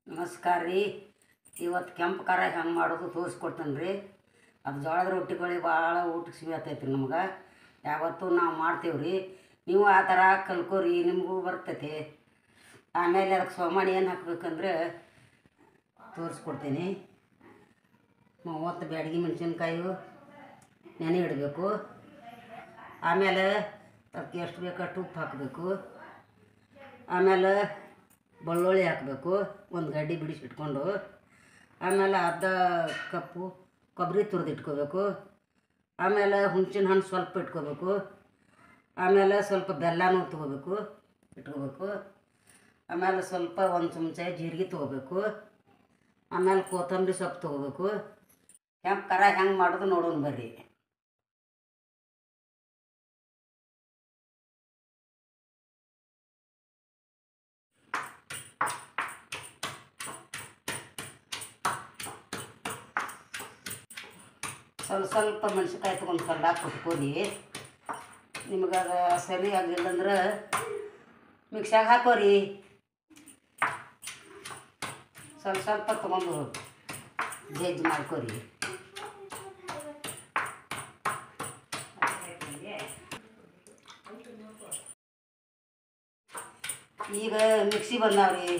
ನಮಸ್ಕಾರ ರೀ ಇವತ್ತು ಕೆಂಪು ಖಾರ ಹೆಂಗೆ ಮಾಡೋದು ತೋರಿಸ್ಕೊಡ್ತೇನೆ ರೀ ಅದು ಜೋಳದ ರೊಟ್ಟಿಗಳು ಭಾಳ ಊಟಕ್ಕೆ ಸಿಗತೈತಿ ರೀ ನಮ್ಗೆ ಯಾವತ್ತೂ ನಾವು ಮಾಡ್ತೀವಿ ರೀ ನೀವು ಆ ಥರ ಕಲ್ಕೋರಿ ನಿಮಗೂ ಬರ್ತೈತಿ ಆಮೇಲೆ ಅದಕ್ಕೆ ಸೋಮಾಣಿ ಏನು ಹಾಕ್ಬೇಕಂದ್ರೆ ತೋರಿಸ್ಕೊಡ್ತೀನಿ ಮೂವತ್ತು ಬ್ಯಾಡಗಿ ಮೆಣಸಿನ್ಕಾಯಿ ನೆನೆ ಇಡಬೇಕು ಆಮೇಲೆ ಅದಕ್ಕೆ ಎಷ್ಟು ಬೇಕಷ್ಟು ಉಪ್ಪು ಹಾಕಬೇಕು ಆಮೇಲೆ ಬೆಳ್ಳುಳ್ಳಿ ಹಾಕಬೇಕು ಒಂದು ಗಡ್ಡೆ ಬಿಡಿಸಿ ಇಟ್ಕೊಂಡು ಆಮೇಲೆ ಅರ್ಧ ಕಪ್ಪು ಕೊಬ್ಬರಿ ತುರಿದು ಇಟ್ಕೋಬೇಕು ಆಮೇಲೆ ಹುಣ್ಸಿನ ಹಣ್ಣು ಸ್ವಲ್ಪ ಇಟ್ಕೋಬೇಕು ಆಮೇಲೆ ಸ್ವಲ್ಪ ಬೆಲ್ಲನೂ ತೊಗೋಬೇಕು ಇಟ್ಕೋಬೇಕು ಆಮೇಲೆ ಸ್ವಲ್ಪ ಒಂದು ಚಮಚ ಜೀರಿಗೆ ತೊಗೋಬೇಕು ಆಮೇಲೆ ಕೊತ್ತಂಬರಿ ಸೊಪ್ಪು ತೊಗೋಬೇಕು ಕೆಂಪು ಖಾರ ಹೆಂಗೆ ಮಾಡೋದು ನೋಡೋಣ ಬರ್ರಿ ಸ್ವಲ್ಪ ಸ್ವಲ್ಪ ಮೆಣಸಿನ್ಕಾಯಿ ತೊಗೊಂಡು ಕಲ್ಲಾಕ ಕೊಟ್ಕೋರಿ ನಿಮಗೆ ಅದು ಸರಿ ಆಗಿಲ್ಲಂದ್ರೆ ಮಿಕ್ಸಾಗ ಹಾಕೋರಿ ಸ್ವಲ್ಪ ಸ್ವಲ್ಪ ತೊಗೊಂಡು ಜಜ್ಜಿ ಮಾಡ್ಕೋರಿ ಈಗ ಮಿಕ್ಸಿ ಬಂದಾವ್ರಿ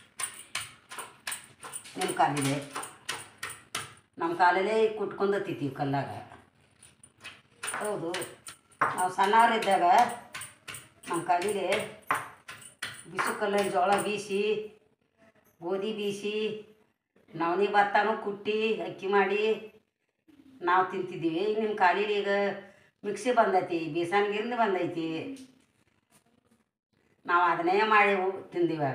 ನಿಮ್ಮ ಕಾಲಿದೆ ನಮ್ಮ ಕಾಲಲ್ಲೇ ಕುಟ್ಕೊಂಡತ್ತೀವಿ ಕಲ್ಲಾಗ ಹೌದು ನಾವು ಸಣ್ಣವರಿದ್ದಾಗ ನಮ್ಮ ಕಾಲಿಗೆ ಬಿಸು ಕಲ್ಲಲ್ಲಿ ಜೋಳ ಬೀಸಿ ಗೋಧಿ ಬೀಸಿ ನವಣಿ ಭತ್ತನೂ ಕುಟ್ಟಿ ಅಕ್ಕಿ ಮಾಡಿ ನಾವು ತಿಂತಿದ್ದೀವಿ ಈಗ ನಿಮ್ಮ ಕಾಲಿಗೆ ಈಗ ಮಿಕ್ಸಿ ಬಂದೈತಿ ಬೀಸನ್ ಗಿರ್ನಿ ಬಂದೈತಿ ನಾವು ಅದನ್ನೇ ಮಾಡಿ ತಿಂದಿವಾಗ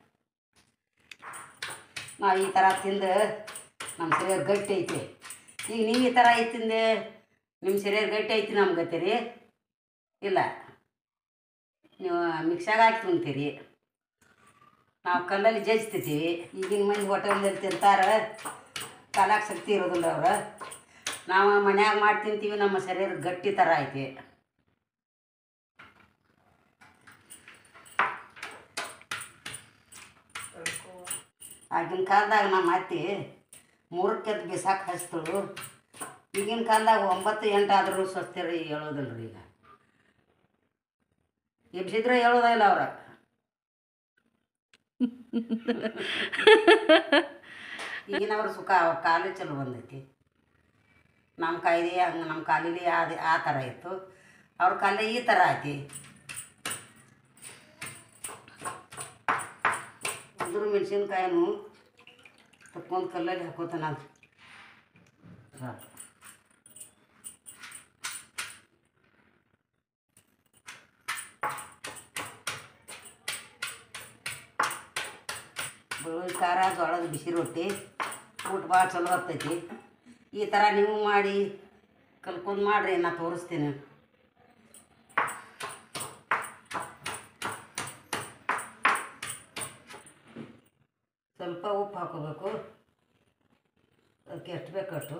ನಾವು ಈ ಥರ ತಿಂದು ನಮ್ಮ ಶರೀರ ಗಟ್ಟಿ ಐತಿ ಈಗ ನೀವು ಈ ಥರ ಐತಿ ತಿಂದೆ ನಿಮ್ಮ ಶರೀರ ಗಟ್ಟಿ ಐತಿ ನಮ್ಗೆ ಗತ್ತೀರಿ ಇಲ್ಲ ನೀವು ಮಿಕ್ಸಾಗ ಹಾಕಿ ತಿಂತೀರಿ ನಾವು ಕಲ್ಲಲ್ಲಿ ಜಜ್ತಿದ್ದೀವಿ ಈಗಿನ ಮಂದಿ ಹೋಟೆಲ್ದಲ್ಲಿ ತಿಂತಾರೆ ಕಾಲಾಗ ಶಕ್ತಿ ಇರೋದಿಲ್ಲ ಅವ್ರು ನಾವು ಮನ್ಯಾಗ ಮಾಡಿ ತಿಂತೀವಿ ನಮ್ಮ ಶರೀರ ಗಟ್ಟಿ ಥರ ಐತಿ ಆಗಿನ ಕಾಲದಾಗ ನಮ್ಮ ಅತ್ತಿ ಮೂರಕ್ಕೆದ್ದು ಬಿಸಾಕ ಹಚ್ತಳು ಈಗಿನ ಕಾಲದಾಗ ಒಂಬತ್ತು ಎಂಟು ಆದರೂ ಸ್ವಸ್ಥರಿ ಹೇಳೋದಿಲ್ಲ ರೀ ಈಗ ಎಬ್ಸಿದ್ರೆ ಹೇಳೋದೇ ಇಲ್ಲ ಅವ್ರ ಈಗಿನವ್ರ ಸುಖ ಅವ್ರ ಕಾಲೇ ಚಲೋ ಬಂದೈತಿ ನಮ್ಮ ಕಾಯಿಲೆ ಹಂಗೆ ನಮ್ಮ ಕಾಲಿಲಿ ಅದು ಆ ಥರ ಇತ್ತು ಅವ್ರ ಕಾಲೇ ಈ ಥರ ಐತಿ ಉದುರು ಮೆಣಸಿನ್ಕಾಯಿನೂ ತಕ್ಕೊಂಡು ಕಲ್ಲಲ್ಲಿ ಹಾಕೋತಾನ ಅದು ಸಾಕು ಬೆಳ್ಳುಳ್ಳಿ ಖಾರ ಜೋಳದ ಬಿಸಿ ರೊಟ್ಟಿ ಊಟ ಭಾಳ ಚಲೋ ಆಗ್ತೈತಿ ಈ ಥರ ನೀವು ಮಾಡಿ ಕಲ್ಕೊಂಡು ಮಾಡಿರಿ ನಾ ತೋರಿಸ್ತೀನಿ ಸ್ವಲ್ಪ ಉಪ್ಪು ಹಾಕೋಬೇಕು ಅದಕ್ಕೆ ಎಷ್ಟು ಬೇಕಷ್ಟು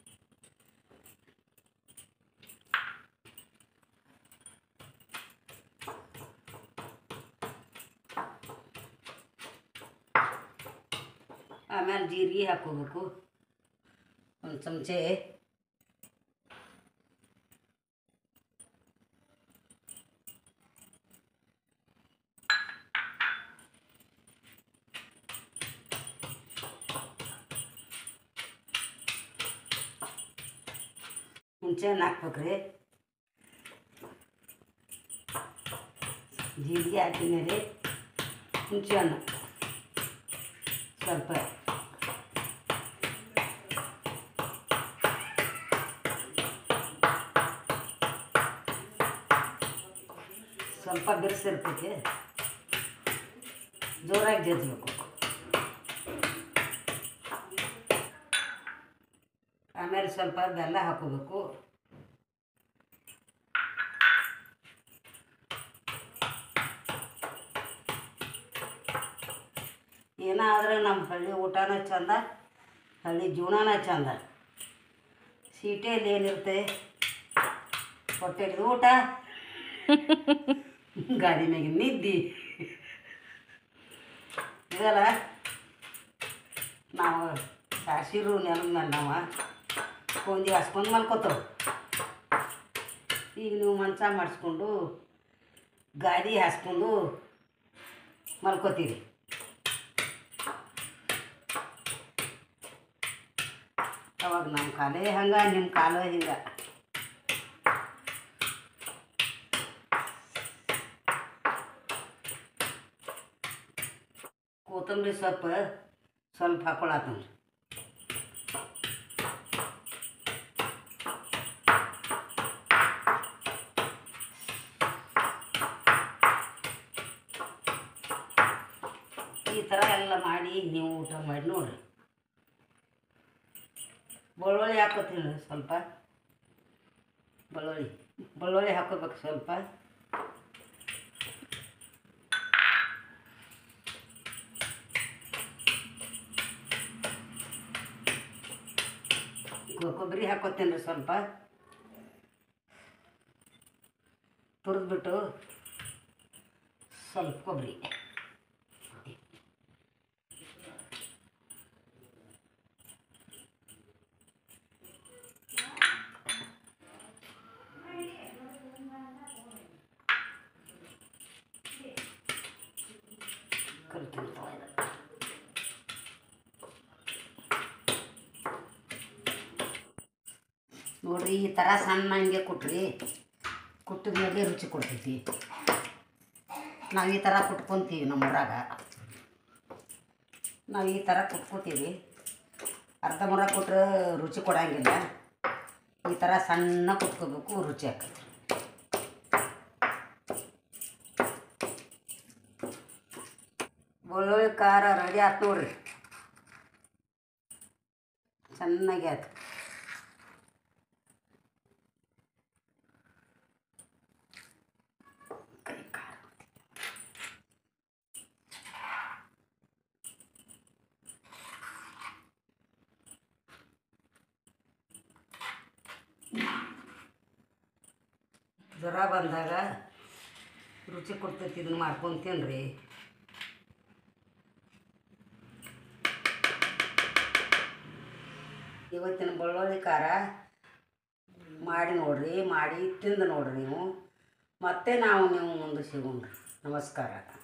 ಆಮೇಲೆ ಜೀರಿಗೆ ಹಾಕೋಬೇಕು ಒಂದು ಚಮಚೆ ಹುಣಸೆ ಹಣ್ಣು ಹಾಕ್ಬೇಕ್ರಿ ಜೀರಿಗೆ ಹಾಕಿದ ಮೇಲೆ ಹುಣಸೆ ಹಣ್ಣು ಸ್ವಲ್ಪ ಸ್ವಲ್ಪ ಬಿರ್ಸಿರ್ತೈತಿ ಜೋರಾಗಿ ಜಜ್ಬೇಕು ಆಮೇಲೆ ಸ್ವಲ್ಪ ಬೆಲ್ಲ ಹಾಕೋಬೇಕು ಏನಾದ್ರೆ ನಮ್ಮ ಹಳ್ಳಿ ಊಟನ ಚಂದ ಹಳ್ಳಿ ಜೀವನನ ಚಂದ ಸೀಟೆಯಲ್ಲಿ ಏನಿರುತ್ತೆ ಹೊಟ್ಟೆಗೆ ಊಟ ಗಾಡಿ ಮ್ಯಾಗಿನ ನಿದ್ದಿ ಇದಲ್ಲ ನಾವು ಸಾಸಿರು ನೆಲದ ಮೇಲೆ ನಾವು ಕೊಂದಿ ಹಾಸ್ಕೊಂಡು ಮಲ್ಕೋತೇವೆ ಈಗ ನೀವು ಮಂಚ ಮಾಡಿಸ್ಕೊಂಡು ಗಾದಿ ಹಾಸ್ಕೊಂಡು ಮಲ್ಕೋತೀರಿ ಅವಾಗ ನಮ್ಮ ಕಾಲೇ ಹಂಗೆ ನಿಮ್ಮ ಕಾಲ ಹಿಂಗೆ ಕೊತ್ತಂಬರಿ ಸೊಪ್ಪು ಸ್ವಲ್ಪ ಹಾಕೊಳತ್ತಂರಿ ಈ ಥರ ಎಲ್ಲ ಮಾಡಿ ನೀವು ಊಟ ಮಾಡಿ ನೋಡ್ರಿ ಬೆಳ್ಳುಳ್ಳಿ ಹಾಕೋತೀನಿ ಸ್ವಲ್ಪ ಬೆಳ್ಳುಳ್ಳಿ ಬೆಳ್ಳುಳ್ಳಿ ಹಾಕೋಬೇಕು ಸ್ವಲ್ಪ ಕೊ- ಕೊಬ್ಬರಿ ಹಾಕೋತೀನಿ ರೀ ಸ್ವಲ್ಪ ತುರಿದ್ಬಿಟ್ಟು ಸ್ವಲ್ಪ ಕೊಬ್ಬರಿ ಕರಿತೀನಿ ತಗೊಳ್ಳಿ. ನೋಡ್ರಿ ಈ ಥರ ಸಣ್ಣ ಹಂಗೆ ಕೊಟ್ರಿ ಕುಟ್ಟಿದ ಮೇಲೆ ರುಚಿ ಕೊಡ್ತೈತಿ ನಾವು ಈ ಥರ ಕುಟ್ಕೊತೀವಿ ನಮ್ಮ ಊರಾಗ ನಾವು ಈ ಥರ ಕುಟ್ಕೋತೀವಿ ಅರ್ಧ ಮುರ ಕೊಟ್ರೆ ರುಚಿ ಕೊಡಂಗಿಲ್ಲ ಈ ಥರ ಸಣ್ಣ ಕುಟ್ಕೋಬೇಕು ರುಚಿ ಆಕೈತಿ ಬೆಳ್ಳುಳ್ಳಿ ಖಾರ ರೆಡಿ ಆಯ್ತು ನೋಡ್ರಿ ಚೆನ್ನಾಗಿ ಆಯ್ತು ಕೈ ಖಾರ ಜ್ವರ ಬಂದಾಗ ರುಚಿ ಕೊಡ್ತೈತಿ ಇದನ್ನ ಮಾಡ್ಕೊಂಡು ತಿನ್ರಿ ಇವತ್ತಿನ ಬೆಳ್ಳುಳ್ಳಿ ಖಾರ ಮಾಡಿ ನೋಡ್ರಿ ಮಾಡಿ ತಿಂದು ನೋಡ್ರಿ ನೀವು ಮತ್ತೆ ನಾವು ನೀವು ಮುಂದೆ ಸಿಗೋಣ್ರಿ ನಮಸ್ಕಾರ